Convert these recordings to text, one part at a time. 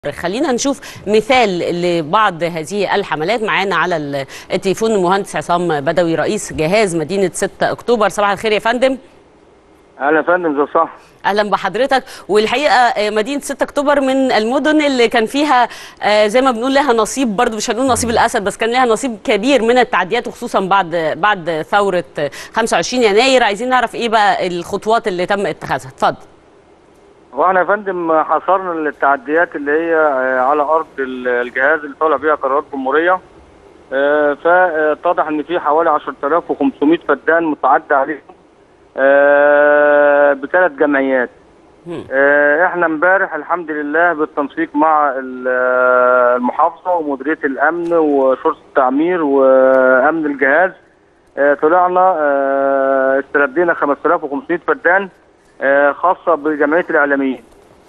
خلينا نشوف مثال لبعض هذه الحملات معانا على التليفون المهندس عصام بدوي رئيس جهاز مدينة 6 أكتوبر صباح الخير يا فندم اهلا يا فندم زي صح اهلا بحضرتك والحقيقه مدينه 6 اكتوبر من المدن اللي كان فيها زي ما بنقول لها نصيب برضو مش هنقول نصيب الاسد بس كان لها نصيب كبير من التعديات وخصوصا بعد بعد ثوره 25 يناير عايزين نعرف ايه بقى الخطوات اللي تم اتخاذها اتفضل هو احنا يا فندم حصرنا التعديات اللي هي على ارض الجهاز اللي طالع بيها قرارات جمهوريه فاتضح ان في حوالي 10500 فدان متعدى عليهم بثلاث جمعيات احنا امبارح الحمد لله بالتنسيق مع المحافظه ومديريه الامن وشرطه التعمير وامن الجهاز طلعنا استردينا 5500 فدان خاصه بجمعيه الاعلاميين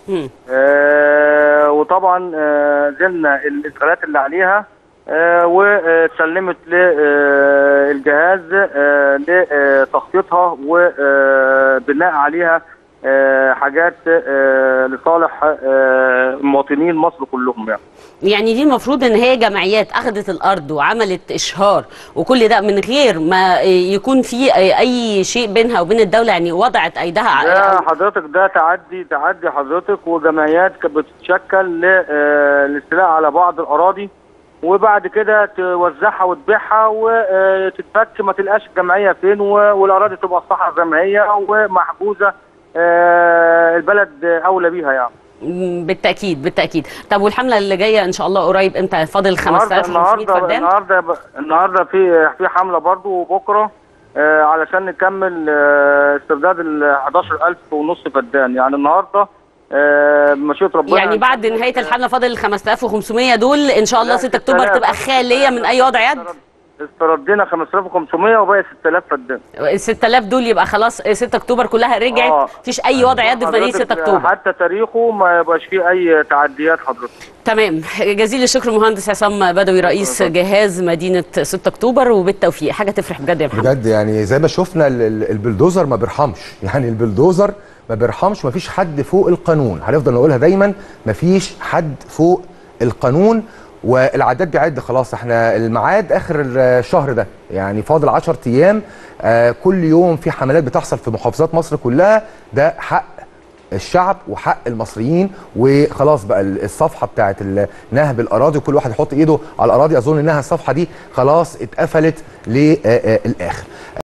وطبعا زلنا الادخالات اللي عليها وسلمت للجهاز لتخطيطها وبناء عليها حاجات لصالح مواطنين مصر كلهم يعني يعني دي المفروض ان هي جمعيات اخذت الارض وعملت اشهار وكل ده من غير ما يكون في اي شيء بينها وبين الدوله يعني وضعت ايدها ده حضرتك ده تعدي تعدي حضرتك وجمعيات كانت بتتشكل للاستيلاء على بعض الاراضي وبعد كده توزعها وتبيعها وتتفك ما تلقاش الجمعيه فين والاراضي تبقى صحراء زي ما هي ومحجوزه البلد اولى بيها يعني بالتاكيد بالتاكيد طب والحمله اللي جايه ان شاء الله قريب امتى فاضل 5500 فدان النهارده النهارده في في حمله برضو وبكره آه علشان نكمل آه استرداد ال 11000 ونص فدان يعني النهارده آه مشيئه ربنا يعني بعد نهايه الحمله فاضل ال 5500 دول ان شاء الله 6 اكتوبر تبقى خاليه من اي وضع يد استردينا 5500 وباقي 6000 فدان ال 6000 دول يبقى خلاص 6 اكتوبر كلها رجعت آه. مفيش اي وضع يد في مدينه 6 اكتوبر حتى تاريخه ما يبقاش فيه اي تعديات حضرتك تمام جزيل الشكر مهندس عصام بدوي رئيس جهاز مدينه 6 اكتوبر وبالتوفيق حاجه تفرح بجد يا محمد بجد يعني زي ما شفنا البلدوزر ما بيرحمش يعني البلدوزر ما بيرحمش مفيش حد فوق القانون هنفضل نقولها دايما مفيش حد فوق القانون والعداد بيعد خلاص احنا الميعاد اخر الشهر ده يعني فاضل 10 ايام آه كل يوم في حملات بتحصل في محافظات مصر كلها ده حق الشعب وحق المصريين وخلاص بقى الصفحه بتاعت نهب الاراضي وكل واحد يحط ايده على الاراضي اظن انها الصفحه دي خلاص اتقفلت للاخر